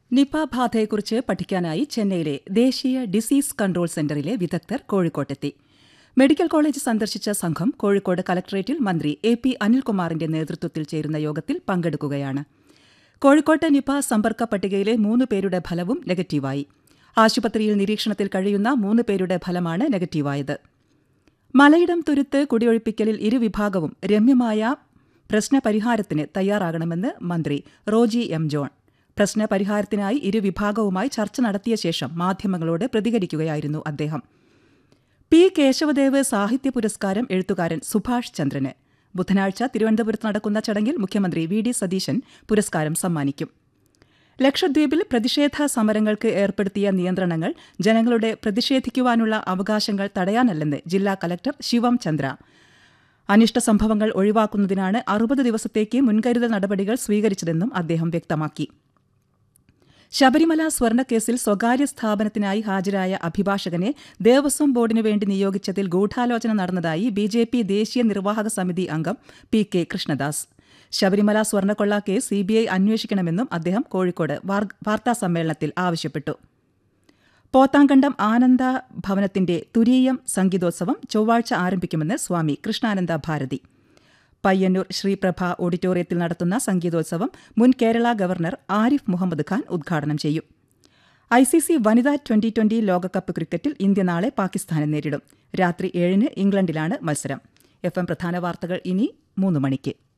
Nipah ബാധയെക്കുറിച്ച് പഠിക്കാനായി ചെന്നൈയിലെ ദേശീയ ഡിസീസ് കൺട്രോൾ സെന്ററിലെ വിദഗ്ധർ കോഴിക്കോട്ടെത്തി മെഡിക്കൽ കോളേജ് സന്ദർശിച്ച സംഘം കോഴിക്കോട് കലക്ടറേറ്റിൽ മന്ത്രി എ പി അനിൽകുമാറിന്റെ നേതൃത്വത്തിൽ ചേരുന്ന യോഗത്തിൽ പങ്കെടുക്കുകയാണ് കോഴിക്കോട്ട് നിപ സമ്പർക്ക പട്ടികയിലെ മൂന്ന് പേരുടെ ഫലവും നെഗറ്റീവായി ആശുപത്രിയിൽ നിരീക്ഷണത്തിൽ കഴിയുന്ന മൂന്ന് പേരുടെ ഫലമാണ് നെഗറ്റീവായത് മലയിടം തുരുത്ത് കുടിയൊഴിപ്പിക്കലിൽ ഇരുവിഭാഗവും രമ്യമായ പ്രശ്നപരിഹാരത്തിന് തയ്യാറാകണമെന്ന് മന്ത്രി റോജി എം ജോൺ പ്രശ്നപരിഹാരത്തിനായി ഇരുവിഭാഗവുമായി ചർച്ച നടത്തിയ ശേഷം മാധ്യമങ്ങളോട് പ്രതികരിക്കുകയായിരുന്നു അദ്ദേഹം പി കേശവദേവ് സാഹിത്യ പുരസ്കാരം എഴുത്തുകാരൻ സുഭാഷ് ചന്ദ്രന് ബുധനാഴ്ച തിരുവനന്തപുരത്ത് നടക്കുന്ന ചടങ്ങിൽ മുഖ്യമന്ത്രി വി ഡി സതീശൻ പുരസ്കാരം സമ്മാനിക്കും ലക്ഷദ്വീപിൽ പ്രതിഷേധ സമരങ്ങൾക്ക് ഏർപ്പെടുത്തിയ നിയന്ത്രണങ്ങൾ ജനങ്ങളുടെ പ്രതിഷേധിക്കുവാനുള്ള അവകാശങ്ങൾ തടയാനല്ലെന്ന് ജില്ലാ കലക്ടർ ശിവം ചന്ദ്ര അനിഷ്ട സംഭവങ്ങൾ ഒഴിവാക്കുന്നതിനാണ് അറുപത് ദിവസത്തേക്ക് മുൻകരുതൽ നടപടികൾ സ്വീകരിച്ചതെന്നും അദ്ദേഹം വ്യക്തമാക്കി ശബരിമല സ്വർണ്ണക്കേസിൽ സ്വകാര്യ സ്ഥാപനത്തിനായി ഹാജരായ അഭിഭാഷകനെ ദേവസ്വം ബോർഡിനു വേണ്ടി നിയോഗിച്ചതിൽ ഗൂഢാലോചന നടന്നതായി ബി ജെ പി ദേശീയ നിർവാഹക സമിതി അംഗം പി കെ കൃഷ്ണദാസ് ശബരിമല സ്വർണ്ണക്കൊള്ള കേസ് സി ബി ഐ അന്വേഷിക്കണമെന്നും അദ്ദേഹം കോഴിക്കോട് വാർത്താസമ്മേളനത്തിൽ ആവശ്യപ്പെട്ടു പോത്താങ്കണ്ടം ആനന്ദ ഭവനത്തിന്റെ തുരീയം സംഗീതോത്സവം ചൊവ്വാഴ്ച ആരംഭിക്കുമെന്ന് സ്വാമി കൃഷ്ണാനന്ദ ഭാരതി പയ്യന്നൂർ ശ്രീപ്രഭ ഓഡിറ്റോറിയത്തിൽ നടത്തുന്ന സംഗീതോത്സവം മുൻ കേരള ഗവർണർ ആരിഫ് മുഹമ്മദ് ഖാൻ ഉദ്ഘാടനം ചെയ്യും ഐ സി സി വനിതാ ട്വന്റി ട്വന്റി ലോകകപ്പ് ക്രിക്കറ്റിൽ ഇന്ത്യ നാളെ പാകിസ്ഥാനെ നേരിടും രാത്രി ഏഴിന് ഇംഗ്ലണ്ടിലാണ് മത്സരം എഫ് എം പ്രധാന വാർത്തകൾ ഇനി മൂന്ന് മണിക്ക്